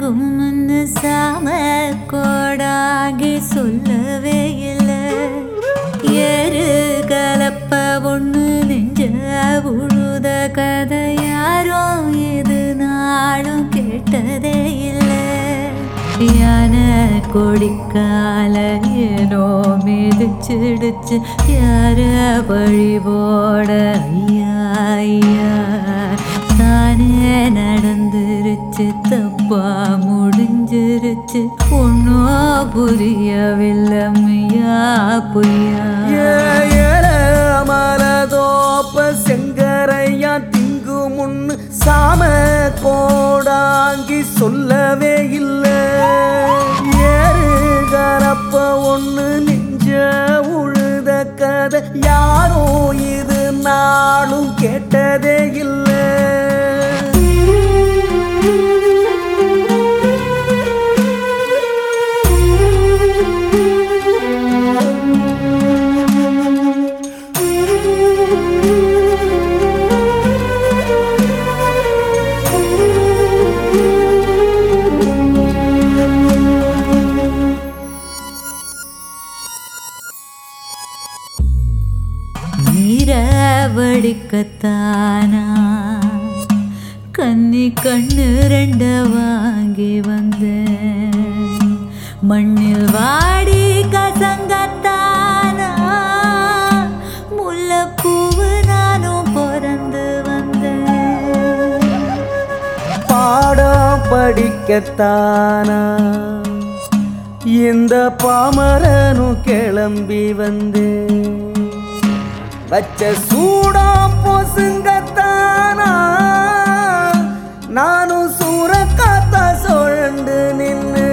திங்கும்னு சாம கோடாகி சொல்லவே இல்லை ஏறு கலப்ப ஒண்ணு நெஞ்ச உழுத கதை யாரும் இது நாளும் கேட்டதே இல்லை யானை கொடிக்கால ஏனோ மிதிச்சிடுச்சு யார வழி போட ஐயா ஐயா தானே நடந்துருச்சு தப்பா முடிஞ்சிருச்சு ஒன்னும் புரியவில்லை மையா பொய்யா மலதோப்ப செங்கரையா திங்கு முன்னு சாம கோடாங்கி சொல்லவே இல்லை ஏறு கரப்ப ஒண்ணு நெஞ்ச உழுத கதை யாரோ இது நாளும் கேட்டதே இல்லை நீரவடிக்கத்தானா கன்னி கண்ணு ரெண்ட வாங்கி வந்தேன் மண்ணில் வாடி கசங்கத்தானா முல்லைப்பூவு நானும் பிறந்து வந்தேன் பாடம் படிக்கத்தானா இந்த பாமரனும் கிளம்பி வந்து வச்ச சூடா பொசுங்கத்தானா நானும் சூறக்காத்தா சுழண்டு நின்னு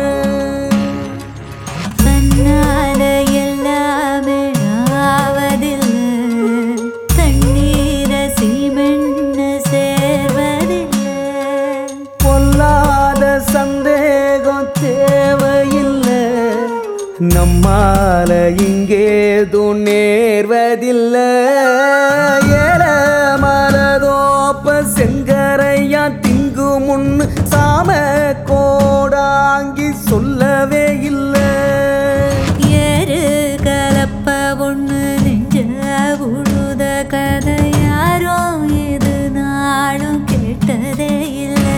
தன்னால எல்லாமே ஆவதில்லை தண்ணீர சீமெண்ணு சேர்வதில்லை பொல்லாத சந்தேகம் தேவையில்லை நம்மால இங்கேதும் நேர்வதில்லை ஏல மரதோப்ப செங்கரையா திங்கு முன்னு சாம கோடாங்கி சொல்லவே இல்லை ஏறு கலப்ப ஒண்ணு நெஞ்ச உழுத கதை யாரும் இது நாளும் கேட்டதே இல்லை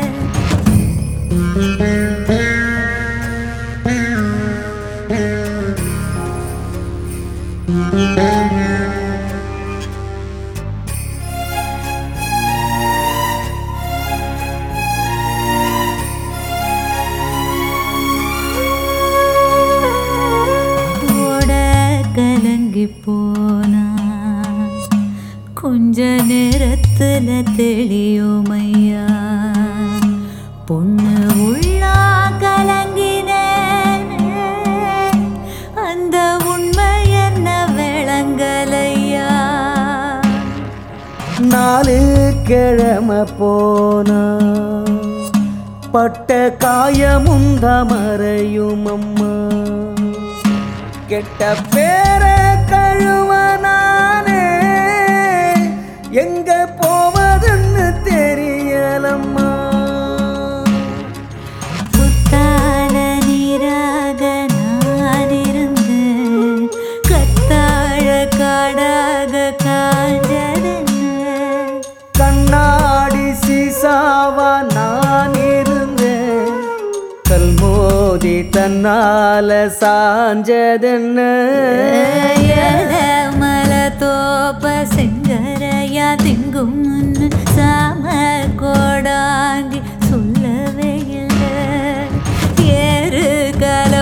ஓட கலங்கி போனா கொஞ்ச நேரத்துல தெளியுமையா பொண்ணு உள்ளா கலங்கினேனே அந்த உண்மை என்ன விளங்கலையா நாலு கிழமை போனா பட்ட காயமுந்த மறையும் அம்மா கெட்ட பேர கழுவ நானே எங்க போவதுன்னு தெரியலம்மா புத்தால நீராக நான் இருந்தேன் கத்தாழ காடாக காஞ்சதென்ன கண்ணாடி சீசாவா நான் இருந்தேன் கல்மோதி தன்னால சாஞ்சதென்ன மல தோப்ப செங்கரையா திங்கும் முன்னு சாம கோடாங்கி சொல்லவே இல்லை ஏறு கல